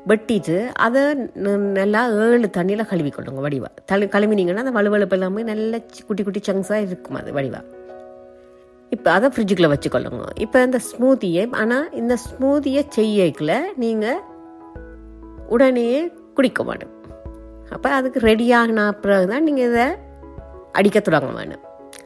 வெட்டிட்டு அதை ந- நல்லா ஏழு தண்ணியில் கழுவிக்கொள்ளுங்க வடிவா தளி கழுவினீங்கன்னா அந்த வலுவழுப்பு எல்லாமே நல்ல சி- குட்டி குட்டி சங்ஸாக இருக்கும் அது வடிவா இப்போ அதை ஃப்ரிட்ஜுக்குள்ளே வச்சுக்கொள்ளுங்க இப்போ இந்த ஸ்மூத்தியை ஆனால் இந்த ஸ்மூத்தியை செய்யக்குள்ள நீங்கள் உடனே குடிக்க மாட்டோம் அப்போ அதுக்கு ரெடியாகின பிறகு தான் நீங்கள் இதை அடிக்க தொடங்க வேணும்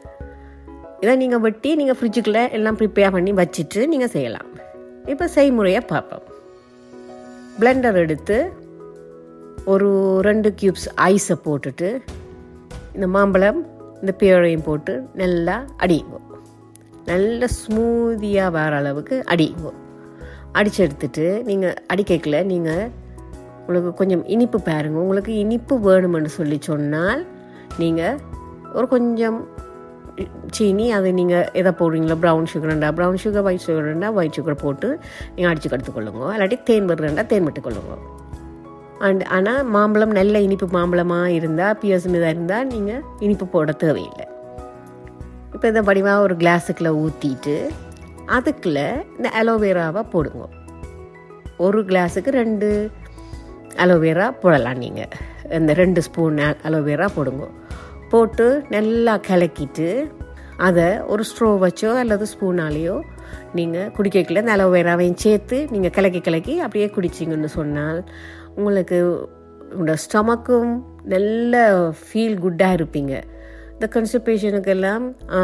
இதை நீங்கள் வெட்டி நீங்கள் ஃப்ரிட்ஜுக்குள்ளே எல்லாம் ப்ரிப்பேர் பண்ணி வச்சுட்டு நீங்கள் செய்யலாம் இப்போ செய்முறையை பார்ப்போம் பிளெண்டர் எடுத்து ஒரு ரெண்டு கியூப்ஸ் ஐஸை போட்டுட்டு இந்த மாம்பழம் இந்த பேரையும் போட்டு நல்லா அடியுங்க நல்ல ஸ்மூதியாக வர அளவுக்கு அடியுங்க அடிச்சு எடுத்துட்டு நீங்கள் அடிக்கல நீங்கள் உங்களுக்கு கொஞ்சம் இனிப்பு பாருங்க உங்களுக்கு இனிப்பு வேணுமென்னு சொல்லி சொன்னால் நீங்கள் ஒரு கொஞ்சம் சீனி அது நீங்கள் எதை போடுறீங்களோ ப்ரௌன் சுகர்ண்டா ப்ரௌன் சுகர் ஒயிட் சுகர்ண்டா ஒயிட் சுகர் போட்டு நீங்கள் அடித்து கற்றுக்கொள்ளுங்க இல்லாட்டி தேன் விடுறேன்டா தேன் விட்டுக்கொள்ளுங்க அண்ட் ஆனால் மாம்பழம் நல்ல இனிப்பு மாம்பழமாக இருந்தால் பியர்ஸ் இதாக இருந்தால் நீங்கள் இனிப்பு போட தேவையில்லை இப்போ இந்த வடிவாக ஒரு கிளாஸுக்குள்ள ஊற்றிட்டு அதுக்குள்ள இந்த அலோவேராவை போடுங்க ஒரு கிளாஸுக்கு ரெண்டு அலோவேரா போடலாம் நீங்கள் இந்த ரெண்டு ஸ்பூன் அலோவேரா போடுங்க போட்டு நல்லா கலக்கிட்டு அதை ஒரு ஸ்ட்ரோ வச்சோ அல்லது ஸ்பூனாலேயோ நீங்கள் குடிக்கல இந்த அலோவேராவையும் சேர்த்து நீங்கள் கலக்கி கலக்கி அப்படியே குடிச்சிங்கன்னு சொன்னால் உங்களுக்கு உங்களோட ஸ்டமக்கும் நல்ல ஃபீல் குட்டாக இருப்பீங்க இந்த கன்ஸ்டிபேஷனுக்கெல்லாம்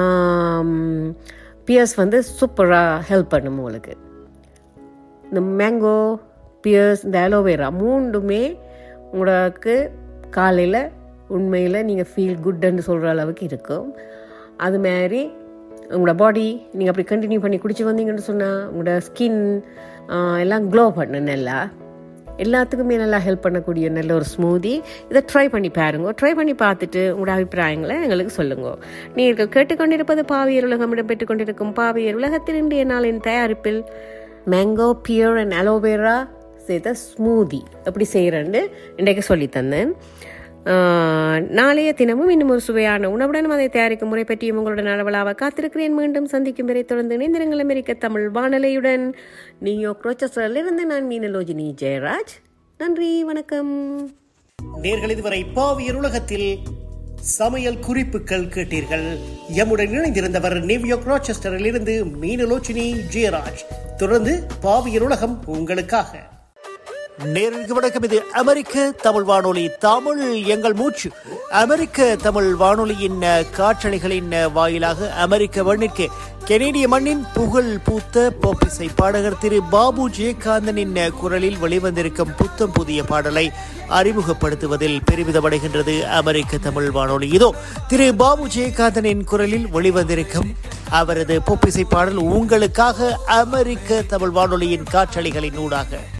பியர்ஸ் வந்து சூப்பராக ஹெல்ப் பண்ணும் உங்களுக்கு இந்த மேங்கோ பியர்ஸ் இந்த அலோவேரா மூண்டுமே உங்களுக்கு காலையில் உண்மையில் நீங்கள் ஃபீல் குட்ன்னு சொல்கிற அளவுக்கு இருக்கும் அது மாதிரி உங்களோட பாடி நீங்கள் அப்படி கண்டினியூ பண்ணி குடிச்சு வந்தீங்கன்னு சொன்னால் உங்களோட ஸ்கின் எல்லாம் க்ளோ பண்ணு நல்லா எல்லாத்துக்குமே நல்லா ஹெல்ப் பண்ணக்கூடிய நல்ல ஒரு ஸ்மூதி இதை ட்ரை பண்ணி பாருங்க ட்ரை பண்ணி பார்த்துட்டு உங்களோட அபிப்பிராயங்களை எங்களுக்கு சொல்லுங்க நீங்கள் கேட்டுக்கொண்டிருப்பது பாவியர் உலகம் இடம்பெற்றுக் கொண்டிருக்கும் பாவியர் உலகத்தில் இன்றைய நாளின் தயாரிப்பில் மேங்கோ பியூர் அண்ட் அலோவேரா செய்த ஸ்மூதி எப்படி செய்கிறேன்னு இன்றைக்கு சொல்லி தந்தேன் ஆஹ், நாளைய தினமும் இன்னும் ஒரு சுவையான உணவுடன் அதை தயாரிக்கும் முறை பற்றியும் உங்களுடன் அளவலாக காத்திருக்கிறேன் மீண்டும் சந்திக்கும் வரை தொடர்ந்து இணைந்திருங்கள் அமெரிக்க தமிழ் வானொலியுடன் நியூயார்க் ரோச்சஸ்டரில் இருந்து நான் மீனலோஜினி ஜெயராஜ் நன்றி வணக்கம் நேர்கள் இதுவரை பாவியர் உலகத்தில் சமையல் குறிப்புகள் கேட்டீர்கள் எம்முடன் இணைந்திருந்தவர் நியூயார்க் ராச்செஸ்டரில் இருந்து மீனலோச்சினி ஜெயராஜ் தொடர்ந்து பாவியர் உலகம் உங்களுக்காக நேர்களுக்கு வணக்கம் இது அமெரிக்க தமிழ் வானொலி தமிழ் எங்கள் மூச்சு அமெரிக்க தமிழ் வானொலியின் அஹ், காற்றலைகளின் அஹ், வாயிலாக அமெரிக்க மண்ணிற்கு கெனேடிய மண்ணின் புகழ் பூத்த போப்பிசை பாடகர் திரு பாபு ஜெயகாந்தனின் அஹ், குரலில் வெளிவந்திருக்கும் புத்தம் புதிய பாடலை அறிமுகப்படுத்துவதில் பெருமிதமடைகின்றது அமெரிக்க தமிழ் வானொலி இதோ திரு பாபு ஜெயகாந்தனின் குரலில் வெளிவந்திருக்கும் அவரது பொப்பிசை பாடல் உங்களுக்காக அமெரிக்க தமிழ் வானொலியின் காற்றலைகளின் ஊடாக